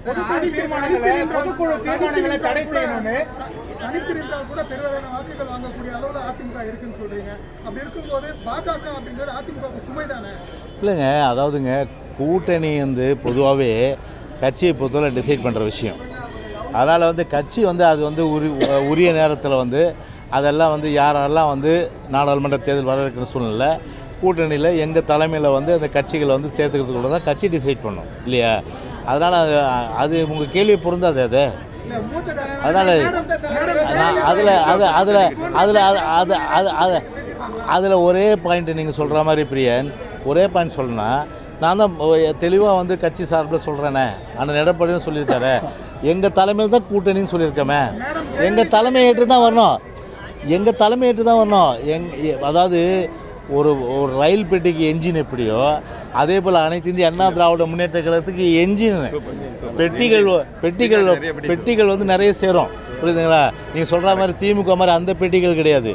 பொதுக்குழு தீர்மானங்களை பொதுக்குழு தீர்மானங்களை தடை செய்யணும்னு தனித்து நின்றால் கூட பெருவாரியான வாக்குகள் வாங்கக்கூடிய அளவுல அதிமுக இருக்குன்னு சொல்றீங்க அப்படி இருக்கும்போது பாஜக அப்படின்றது அதிமுக சுமை தானே இல்லைங்க அதாவதுங்க கூட்டணி வந்து பொதுவாகவே கட்சியை பொறுத்தவரை டிசைட் பண்ணுற விஷயம் அதனால் வந்து கட்சி வந்து அது வந்து உரி உரிய நேரத்தில் வந்து அதெல்லாம் வந்து யாரெல்லாம் வந்து நாடாளுமன்ற தேர்தல் வர இருக்கிற சூழ்நிலை கூட்டணியில் எங்கள் தலைமையில் வந்து அந்த கட்சிகளை வந்து சேர்த்துக்கிறதுக்குள்ள தான் கட்சி டிசைட் பண்ணும் இல்லையா அதனால் அது அது உங்கள் கேள்வி பொருந்தாது அது இல்ல மூத்த தலைவர் அதனால் நான் அதில் அது அதில் அதில் அது அது அது அது அதில் ஒரே பாயிண்ட் நீங்கள் சொல்கிற மாதிரி பிரியன் ஒரே பாயிண்ட் சொல்லணும்னா நான் தான் தெளிவாக வந்து கட்சி சார்பில் சொல்கிறேனே அண்ணன் எடப்பாடியும் சொல்லியிருக்காரு எங்கள் தலைமையில் தான் கூட்டணின்னு சொல்லியிருக்கோமே எங்கள் தலைமை ஏற்று தான் வரணும் எங்கள் தலைமை ஏற்று தான் வரணும் எங் எ- அதாவது ஒரு ஒரு ரயில் பெட்டிக்கு என்ஜின் எப்படியோ அதே போல் அனைத்து இந்திய அண்ணா திராவிட முன்னேற்ற கழகத்துக்கு என்ஜின் பெட்டிகள் பெட்டிகள் பெட்டிகள் வந்து நிறைய சேரும் புரியுதுங்களா நீங்கள் சொல்கிற மாதிரி திமுக மாதிரி அந்த பெட்டிகள் கிடையாது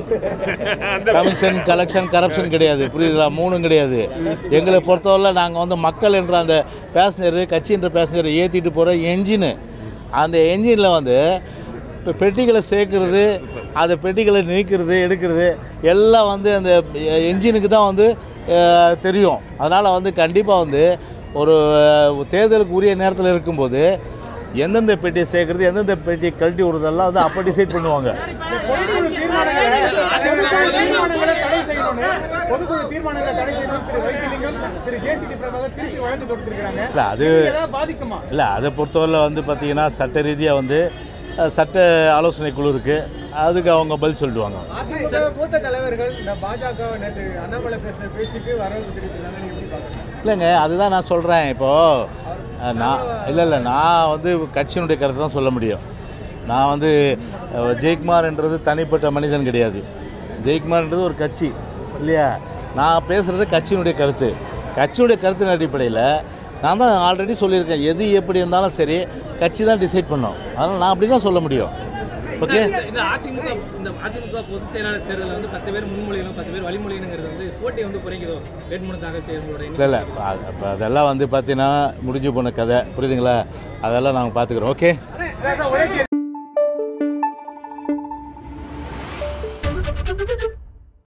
கமிஷன் கலெக்ஷன் கரப்ஷன் கிடையாது புரியுதுங்களா மூணும் கிடையாது எங்களை பொறுத்தவரை நாங்கள் வந்து மக்கள் என்ற அந்த பேசஞ்சரு கட்சி என்ற பேசஞ்சரை ஏற்றிட்டு போகிற என்ஜினு அந்த என்ஜினில் வந்து இப்போ பெட்டிகளை சேர்க்கறது அந்த பெட்டிகளை நீக்கிறது எடுக்கிறது எல்லாம் வந்து அந்த என்ஜினுக்கு தான் வந்து அஹ், தெரியும் அதனால் வந்து கண்டிப்பாக வந்து ஒரு அஹ், தேர்தலுக்கு உரிய நேரத்தில் இருக்கும்போது எந்தெந்த பெட்டியை சேர்க்கறது எந்தெந்த பெட்டியை கழட்டி விடுறதெல்லாம் வந்து அப்போ டிசைட் பண்ணுவாங்க பொதுக்குழு தீர்மானங்களை பொதுக்குழு தீர்மானங்களை தடை செய்யணும்னு பொதுக்குழு தீர்மானங்களை தடை செய்யணும் திரு வைத்திலிங்கம் திரு ஜேசிடி பிரபாகர் திருப்பி வழக்கு தொடுத்திருக்காங்க இல்லை அது இது ஏதாவது பாதிக்குமா இல்லை அதை பொறுத்தவரை வந்து பார்த்தீங்கன்னா சட்ட ரீதியாக வந்து அஹ், சட்ட ஆலோசனை குழு இருக்குது அதுக்கு அவங்க பதில் சொல்லிடுவாங்க அதிமுக மூத்த தலைவர்கள் இந்த பாஜக நேற்று அண்ணாமலை பேசுற பேச்சுக்கு வரவு தெரிவிக்கிறாங்க நீங்க எப்படி பாக்குறீங்க இல்லைங்க அதுதான் நான் சொல்கிறேன் இப்போது நான் இல்லை இல்லை நான் வந்து கட்சியினுடைய கருத்தை தான் சொல்ல முடியும் நான் வந்து அஹ், ஜெயக்குமார்ன்றது தனிப்பட்ட மனிதன் கிடையாது ஜெயக்குமார்ன்றது ஒரு கட்சி இல்லையா நான் பேசுகிறது கட்சியினுடைய கருத்து கட்சியுடைய கருத்தின் அடிப்படையில் நான் தான் ஆல்ரெடி சொல்லியிருக்கேன் எது எப்படி இருந்தாலும் சரி கட்சி தான் டிசைட் பண்ணும் அதனால் நான் அப்படி தான் சொல்ல முடியும் ஓகே இந்த- இந்த அதிமுக இந்த அதிமுக பொதுச் செயலாளர் தேர்தலில் வந்து பத்து பேர் முன்மொழியணும் பத்து பேர் வழிமொழியணுங்கிறது வந்து கோட்டை வந்து குறைக்குதோ வேட்புமனு தாக்கல் செய்யறவங்களோட இல்லை இல்லை இப்போ அதெல்லாம் வந்து பார்த்தீங்கன்னா முடிஞ்சு போன கதை புரியுதுங்களா அதெல்லாம் நாங்கள் பார்த்துக்குறோம் ஓகே ஒரே கேள்வி.